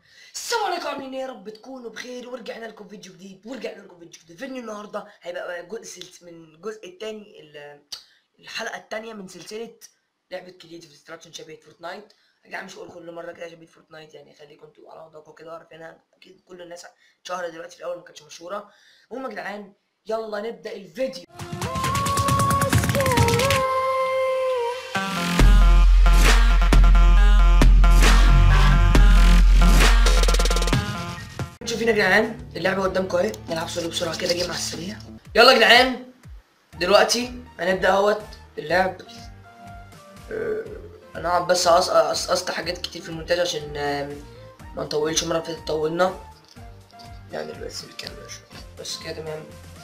السلام عليكم عاملين ايه يا رب تكونوا بخير ورجعنا لكم فيديو جديد ورجعنا لكم فيديو جديد فيديو النهارده هيبقى جزء سلس- من الجزء الثاني الحلقه الثانيه من سلسله لعبه كريتيف ديستراكشن شبيه فورتنايت يا جماعه مش هقول كل مره كده شبيه فورتنايت يعني خليكم انتوا على وضعكم كده عارفينها اكيد كل الناس اتشهرت دلوقتي في الاول ما كانتش مشهوره المهم يا جدعان يلا نبدا الفيديو شايفين يا جدعان اللعبه قدامكم اهي نلعب سولو بسرعه كده جيم على السريع يلا يا جدعان دلوقتي هنبدا اهوت اللعب آه، انا هقعد بس أقص- قصقصت حاجات كتير في المونتاج عشان آه، ما نطولش مره فاتت طولنا يعني بس الكاميرا شويه بس كده تمام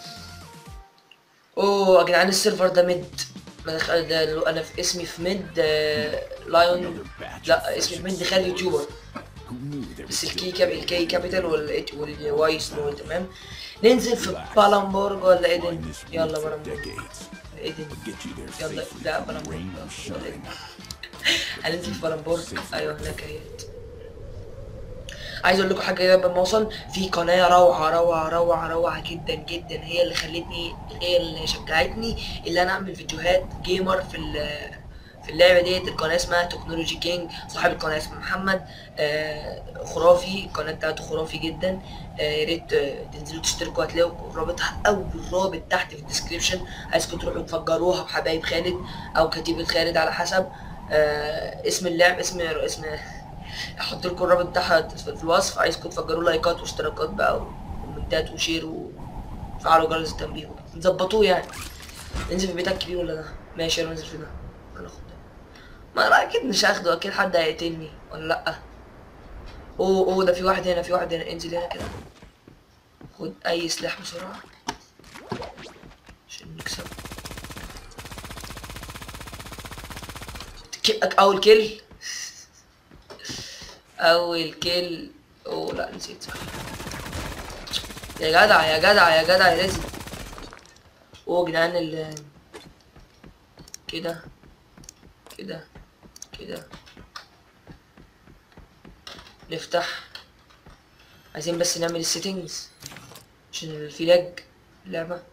اوه يا جدعان السيرفر ده ميد ما دخل ده انا في اسمي في ميد آه، لايون لا اسمي في ميد دخل يوتيوبر بس الكي كاب الكي كابيتال وال والواي سمول تمام ننزل في بالامبورغ ولا ايدن يلا بالامبورغ ايدن يلا لا بالامبورغ يلا إيدن. هننزل في بالامبورغ ايوه هناك اهيت عايز اقول لكم حاجه كده قبل ما اوصل في قناه روعه روعه روعه روعه جدا جدا هي اللي خلتني هي اللي شجعتني اللي انا اعمل فيديوهات جيمر في ال- في اللعبه ديت القناه اسمها تكنولوجي كينج صاحب القناه اسمه محمد آه خرافي القناه بتاعته خرافي جدا آه يا ريت آه تنزلوا تشتركوا هتلاقوا رابطها اول رابط تحت في الديسكريبشن عايزكم تروحوا تفجروها بحبايب خالد او كتيبه خالد على حسب آه اسم اللعب اسم اسم هحط لكم الرابط بتاعها في الوصف عايزكم تفجروا لايكات واشتراكات بقى وكومنتات وشير وفعلوا جرس التنبيه تظبطوه يعني ننزل في بيتك كبير ولا ده ماشي انا انزل في ده انا اخد ده ما انا اكيد مش هاخده اكيد حد هيقتلني ولا لا اوه اوه ده في واحد هنا في واحد هنا انزل هنا كده خد اي سلاح بسرعه عشان نكسب ك- اول كيل اول كيل اوه لا نسيت صح يا جدع يا جدع يا جدع يا لازم اوه يا جدعان ال كده كده كده نفتح عايزين بس نعمل السيتنجز عشان في لاج اللعبة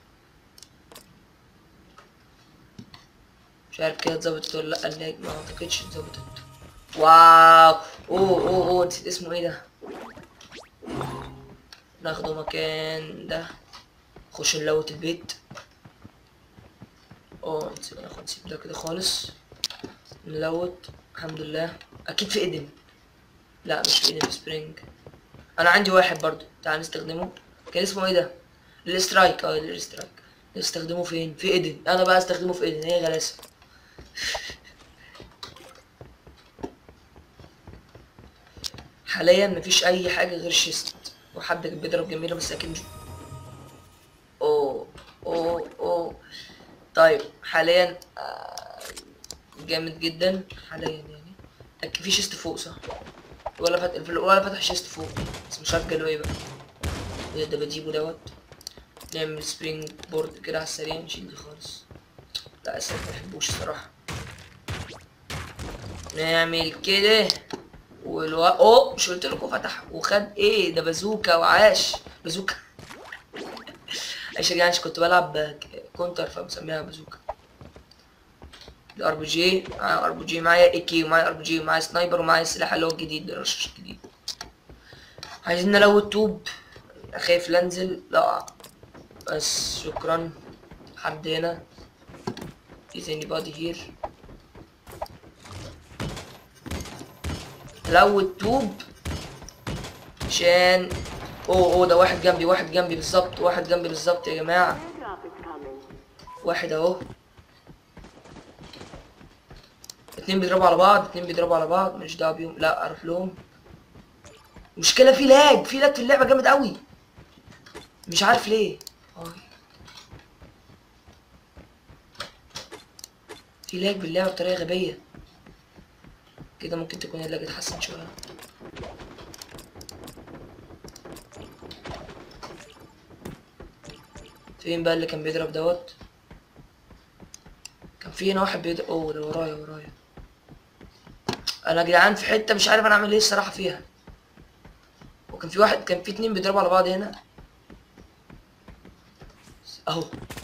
مش عارف كده اتظبطت ولا لا اللاج ما اعتقدش اتظبطت واو اوه اوه اوه نسيت اسمه ايه ده ناخده مكان ده نخش نلوت البيت اه نسيب ناخد نسيب ده كده خالص نلوت الحمد لله اكيد في ايدن لا مش في ايدن في سبرينج انا عندي واحد برضو تعال نستخدمه كان اسمه ايه ده الاسترايك اه الاسترايك نستخدمه فين في ايدن انا بقى استخدمه في ايدن هي غلاسه حاليا مفيش اي حاجه غير شيست وحد كان بيضرب جميله بس اكيد مش اوه اوه اوه طيب حاليا آه، جامد جدا حاليا يعني أكيد في شيست فوق صح ولا فتح ولا فتح شيست فوق بس مش عارف جاله ايه بقى ده ده بجيبه دوت نعمل سبرينج بورد كده على السريع نشيل دي خالص لا اسف ما بحبوش الصراحه نعمل كده والو اوه مش قلت لكم فتح وخد ايه ده بازوكا وعاش بازوكا عشان يعني كنت بلعب كونتر فمسميها بازوكا ار بي جي معايا ار بي جي معايا اي كي ومعايا ار بي جي ومعايا سنايبر ومعايا السلاح اللي هو الجديد ده الرشاش الجديد عايزين نلوت توب خايف لا انزل لا بس شكرا حد هنا is anybody here لوت توب عشان اوه اوه ده واحد جنبي واحد جنبي بالظبط واحد جنبي بالظبط يا جماعه واحد اهو اتنين بيضربوا على بعض اتنين بيضربوا على بعض مش دعوه بيهم لا اروح لهم مشكله في لاج في لاج في اللعبه جامد قوي مش عارف ليه آه. في لاج باللعبه بطريقه غبيه كده ممكن تكون اللاج اتحسن شويه فين بقى اللي كان بيضرب دوت كان في هنا واحد بيضرب اوه ده ورايا ورايا انا يا جدعان في حته مش عارف انا اعمل ايه الصراحه فيها وكان في واحد كان في اتنين بيضربوا على بعض هنا اهو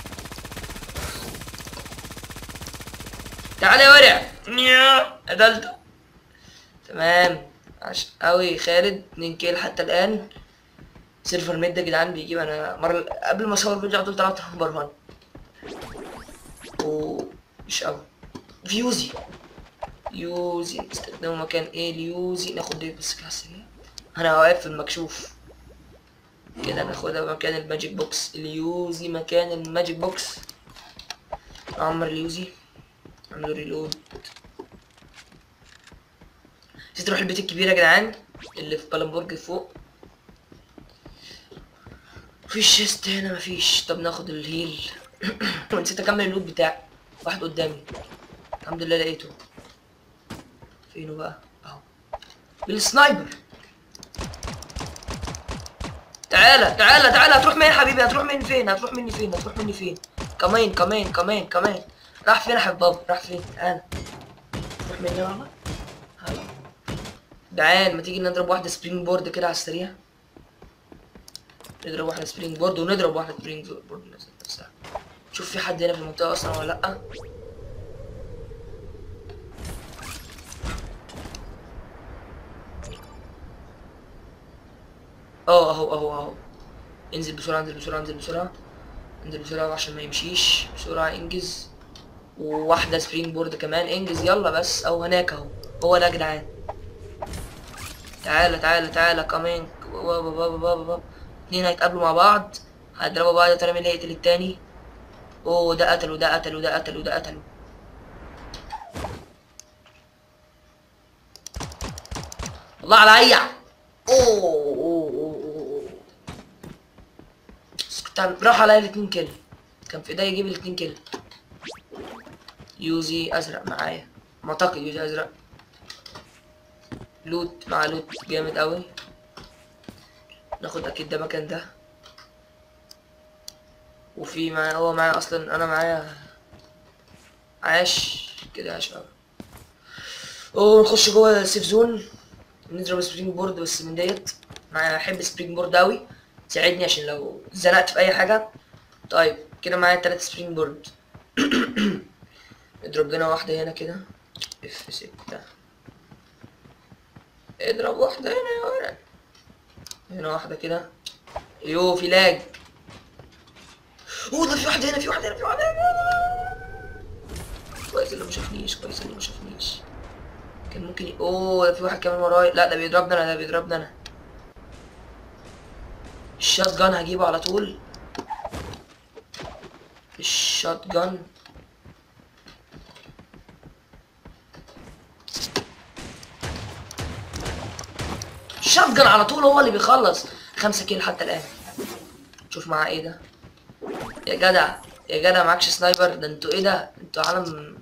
تعالى يا ورع نيا قتلته تمام عش قوي خالد 2 كيل حتى الان سيرفر ميد يا جدعان بيجيب انا مره قبل ما اصور الفيديو على طول طلعت نمبر 1 ومش قوي فيوزي يوزي استخدموا مكان ايه ليوزي ناخد دي بس كده على السريع انا واقف في المكشوف كده ناخدها مكان الماجيك بوكس اليوزي مكان الماجيك بوكس عمر اليوزي اعملوا ريلود نسيت اروح البيت الكبير يا جدعان اللي في بالنبورج فوق مفيش شيست هنا مفيش طب ناخد الهيل ونسيت اكمل اللوت بتاعي واحد قدامي الحمد لله لقيته فينه بقى اهو بالسنايبر تعالى تعالى تعالى هتروح منين يا حبيبي هتروح مني فين هتروح مني فين هتروح مني فين كمان كمان كمان كمان راح فين يا حبيب بابا راح فين تعالى تروح مني يا بابا هلا. جعان ما تيجي نضرب واحدة سبرينج بورد كده على السريع نضرب واحدة سبرينج بورد ونضرب واحدة سبرينج بورد نفسها شوف في حد هنا في المنطقة أصلا ولا لأ اه اهو اهو اهو انزل بسرعة انزل بسرعة انزل بسرعة انزل بسرعة عشان ما يمشيش بسرعة انجز وواحدة سبرينج بورد كمان انجز يلا بس او هناك اهو هو ده يا جدعان تعالى تعالى تعالى كمان بابا بابا بابا بابا اتنين هيتقابلوا مع بعض هيضربوا بعض يا ترى مين اللي هيقتل التاني اوه ده قتل وده قتل وده قتل وده قتل الله عليا اوه اوه اوه اوه بس كنت عم- راح عليا الاتنين كيل كان في ايديا يجيب الاتنين كيل يوزي ازرق معايا معتقد يوزي ازرق لوت مع لوت جامد قوي ناخد اكيد ده مكان ده وفي معايا هو معايا اصلا انا معايا عاش كده عاش قوي اوه نخش جوه السيف زون نضرب سبرينج بورد بس من ديت معايا احب سبرينج بورد قوي تساعدني عشان لو زنقت في اي حاجه طيب كده معايا تلات سبرينج بورد اضرب لنا واحده هنا كده اف ستة اضرب واحده هنا يا ولد هنا واحده كده يو في لاج اوه ده في واحده هنا في واحده هنا في واحده هنا كويس اللي ما شافنيش كويس اللي ما شافنيش كان ممكن ي... اوه ده في واحد كمان ورايا لا ده بيضربني انا ده بيضربني انا الشات جان هجيبه على طول الشات جان الشات جان على طول هو اللي بيخلص خمسة كيل حتى الآن شوف معاه ايه ده يا جدع يا جدع معكش سنايبر ده انتوا ايه ده انتوا عالم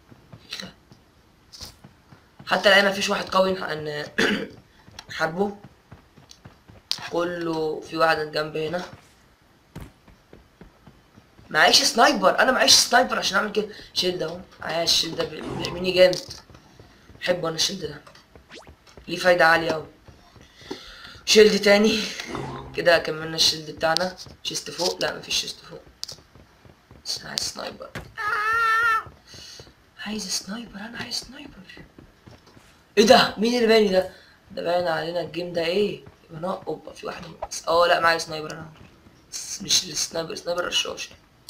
حتى الآن مفيش واحد قوي نح- ان نحاربه كله في واحد جنب هنا معيش سنايبر انا معيش سنايبر عشان اعمل كده شيلد اهو معايا الشيلد ده بي- بيعملني جامد بحبه انا الشيلد ده ليه فايدة عالية اوي شيلد تاني كده كملنا الشيلد بتاعنا شيست فوق لا مفيش شيست فوق بس انا عايز سنايبر عايز سنايبر انا عايز سنايبر ايه ده مين اللي باين ده ده باين علينا الجيم ده ايه يبقى نق- اوبا في واحد بس اه لا معايا سنايبر انا بس مش السنايبر سنايبر رشاش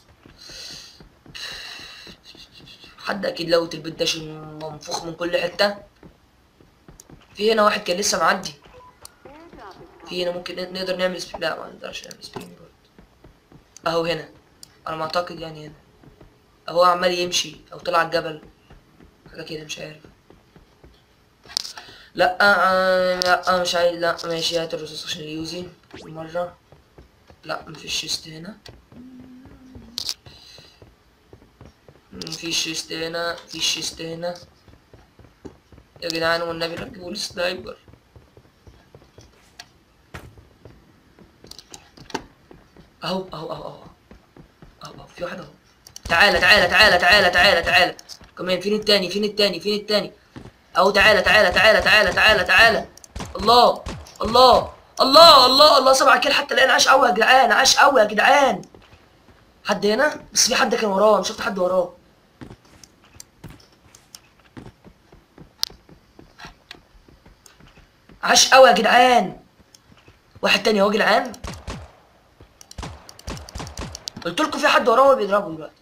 حد اكيد لوت البيت ده عشان منفوخ من كل حته في هنا واحد كان لسه معدي في هنا ممكن ن- نقدر نعمل سبرينج لا ما نقدرش نعمل سبرينج بورد اهو هنا انا ما اعتقد يعني هنا اهو عمال يمشي او طلع على الجبل حاجه كده مش عارف لا آه لا مش عايز لا ماشي هات الرصاص عشان يوزي مرة لا مفيش شيست هنا مفيش شيست هنا مفيش شيست هنا يا جدعان والنبي ركبوا لي سنايبر اهو اهو اهو اهو اهو اهو في واحد اهو تعالى تعالى تعالى تعالى تعالى تعالى كمان فين التاني فين التاني فين التاني اهو تعالى تعالى تعالى تعالى تعالى تعالى الله الله الله الله الله سبعة كيل حتى الان عاش قوي يا جدعان عاش قوي يا جدعان حد هنا بس في حد كان وراه انا شفت حد وراه عاش قوي يا جدعان واحد تاني اهو يا جدعان قلت لكم في حد وراه بيضربه دلوقتي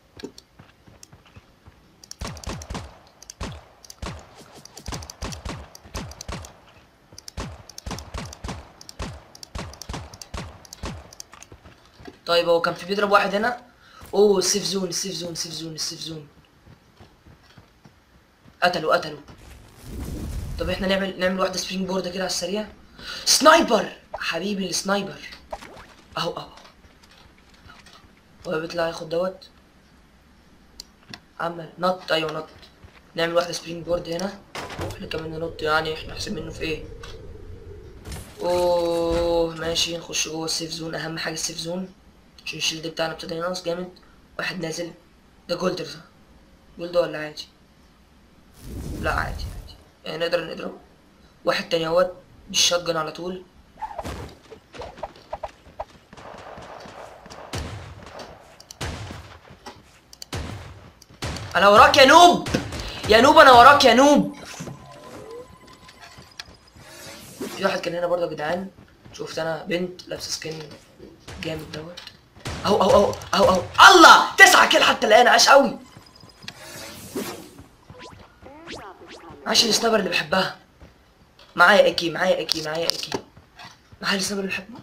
طيب هو كان في بيضرب واحد هنا اوه السيف زون السيف زون السيف زون السيف زون قتلوا قتلوا طب احنا نعمل نعمل واحده سبرينج بورد كده على السريع سنايبر حبيبي السنايبر اهو اهو هو بيطلع ياخد دوت عمل نط ايوه نط نعمل واحده سبرينج بورد هنا احنا كمان ننط يعني احنا احسن منه في ايه اوه ماشي نخش جوه السيف زون اهم حاجه السيف زون عشان الشيلد بتاعنا ابتدى ينقص جامد واحد نازل ده جولدر صح جولد ولا عادي لا عادي عادي يعني نقدر نضرب واحد تاني اهوت بالشوت جن على طول انا وراك يا نوب يا نوب انا وراك يا نوب في واحد كان هنا برضه يا جدعان شفت انا بنت لابسه سكين جامد دوت اهو اهو اهو اهو اهو الله تسعة كيل حتى الان عاش قوي عاش السنايبر اللي بحبها معايا اكي معايا اكي معايا اكي معايا السنايبر اللي بحبه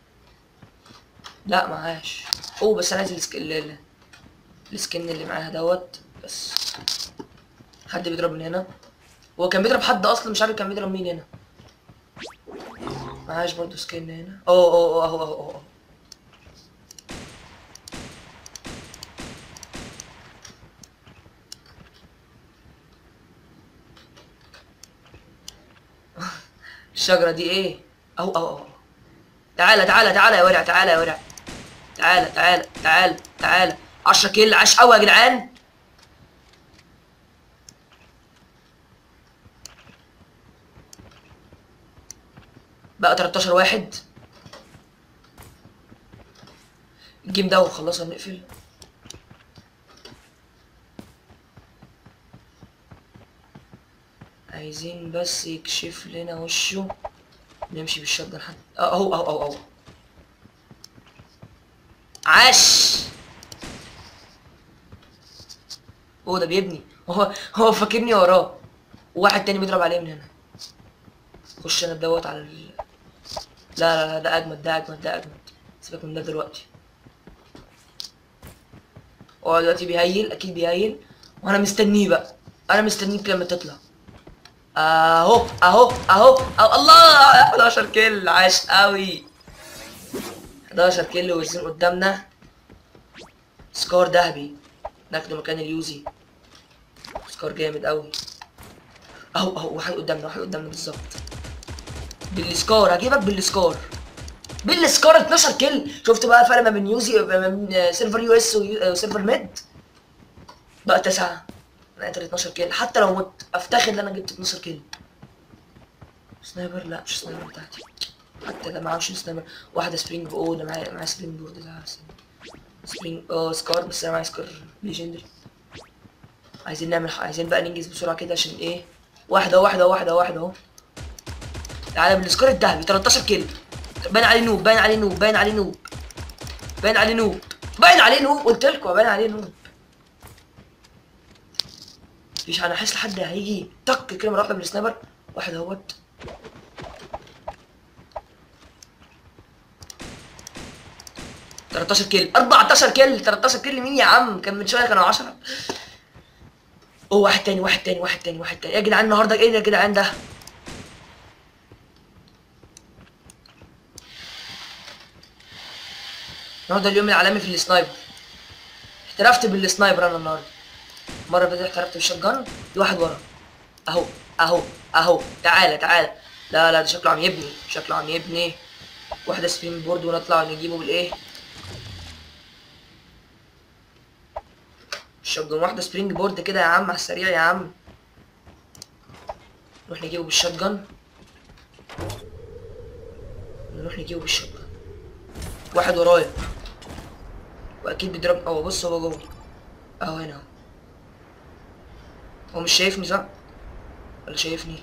لا معاش اوه بس انا عايز السك... ال... ال- السكن اللي معاها دوت بس حد بيضرب من هنا هو كان بيضرب حد اصلا مش عارف كان بيضرب مين هنا معاش برضو سكن هنا اوه اوه اوه اهو اهو اهو الشجرة دي ايه؟ اهو اهو اهو تعالى تعالى تعالى يا ورع تعالى يا ورع تعالى تعالى تعالى تعالى 10 كيل عاش قوي يا جدعان بقى 13 واحد الجيم ده وخلصنا نقفل عايزين بس يكشف لنا وشه نمشي بالشوت لحد اهو اهو اهو اهو عاش هو ده بيبني هو هو فاكرني وراه وواحد تاني بيضرب عليه من هنا خش انا دوت على ال... لا لا لا ده اجمد ده اجمد ده اجمد سيبك من ده دلوقتي هو دلوقتي بيهيل اكيد بيهيل وانا مستنيه بقى انا مستنيك لما تطلع اهو اهو اهو أهو الله 11 كيل عاش قوي 11 كيل والزين قدامنا سكور ذهبي ناخده مكان اليوزي سكور جامد قوي اهو اهو واحد قدامنا واحد قدامنا بالظبط بالسكور هجيبك بالسكور بالسكور 12 كيل شفت بقى الفرق ما بين يوزي ما بين سيرفر يو اس وسيرفر ميد بقى تسعة انا قاتل 12 كيل حتى لو مت افتخر ان انا جبت 12 كيل سنايبر لا مش سنايبر بتاعتي حتى ده معهوش سنايبر واحدة سبرينج او ده معايا معايا سبرينج بورد ده سبرينج اه سكار بس انا معايا سكار ليجندري عايزين نعمل عايزين بقى ننجز بسرعة كده عشان ايه واحدة واحدة واحدة واحدة اهو تعالى بالسكور الذهبي 13 كيل باين عليه نوب باين عليه نوب باين عليه نوب باين عليه نوب باين عليه نوب قلت لكم باين عليه نوب مفيش انا حاسس لحد هيجي طق كده مره واحده بالسنايبر واحد اهوت تلتاشر كيل 14 كيل 13 كيل مين يا عم كان من شويه كانوا 10 اوه واحد تاني واحد تاني واحد تاني واحد تاني يا جدعان النهارده ايه ده يا جدعان ده النهارده اليوم العالمي في السنايبر احترفت بالسنايبر انا النهارده المره اللي فاتت احترفت بالشوت جن في واحد ورا اهو اهو اهو تعالى تعالى لا لا ده شكله عم يبني شكله عم يبني واحده سبرينج بورد ونطلع نجيبه بالايه الشوت جن واحده سبرينج بورد كده يا عم على السريع يا عم نروح نجيبه بالشوت جن نروح نروح نجيبه بالشوك واحد ورايا واكيد بيضرب هو بص هو جوه اهو هنا اهو هو مش شايفني صح ولا شايفني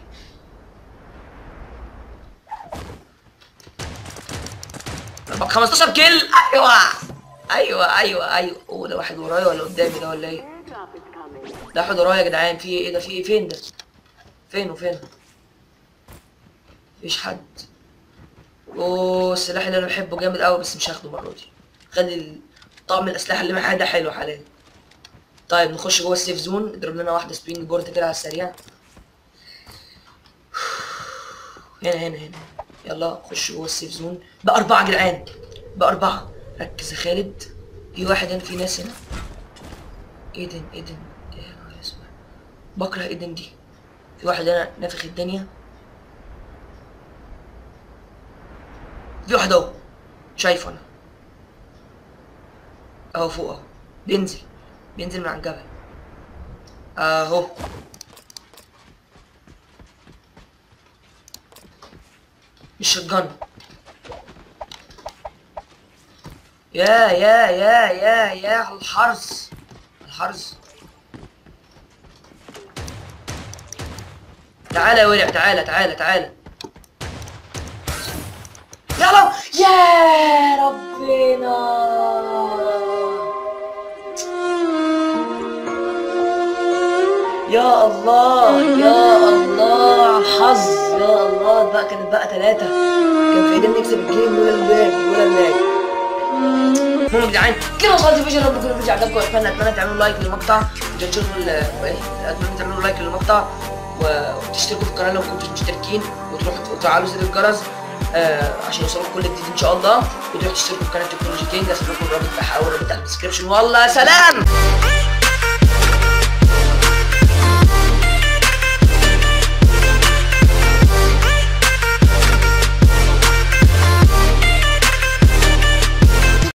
طب 15 كيل ايوه ايوه ايوه ايوه هو ده واحد ورايا ولا قدامي ده ولا ايه Airdrop is coming. ده واحد ورايا يا جدعان في ايه ده في ايه فين ده فين وفين مفيش حد اوه السلاح اللي انا بحبه جامد قوي بس مش هاخده المره دي خلي طقم الاسلحه اللي معايا ده حلو حاليا طيب نخش جوه السيف زون نضرب لنا واحده سبرينج بورد كده على السريع هنا هنا هنا يلا خش جوه السيف زون بقى اربعه يا جدعان بقى اربعه ركز يا خالد في واحد هنا في ناس هنا ايدن ايدن يا نهار اسود بكره ايدن دي في واحد هنا نافخ الدنيا في واحد اهو شايفه انا اهو فوق اهو بينزل بينزل من على الجبل اهو مش شotgun يا يا يا يا يا الحرس الحرس تعالى يا ولع تعالى تعالى تعالى يلا يا ربنا يا الله يا الله على الحظ يا الله بقى كانت بقى ثلاثة كان في ايدينا نكسب الجيم لولا اللاج لولا اللاج المهم يا جدعان كده وصلت الفيديو رب يكون الفيديو عجبكم اتمنى اتمنى تعملوا لايك للمقطع وتشوفوا ال ايه اتمنى تعملوا لايك للمقطع و- وتشتركوا في القناه لو كنتوا مشتركين وتروحوا وتفعلوا زر الجرس آه عشان يوصلكم كل جديد ان شاء الله وتروحوا تشتركوا في قناه تكنولوجي كينج هسيب لكم الرابط بتاعها او الرابط تحت الديسكربشن والله سلام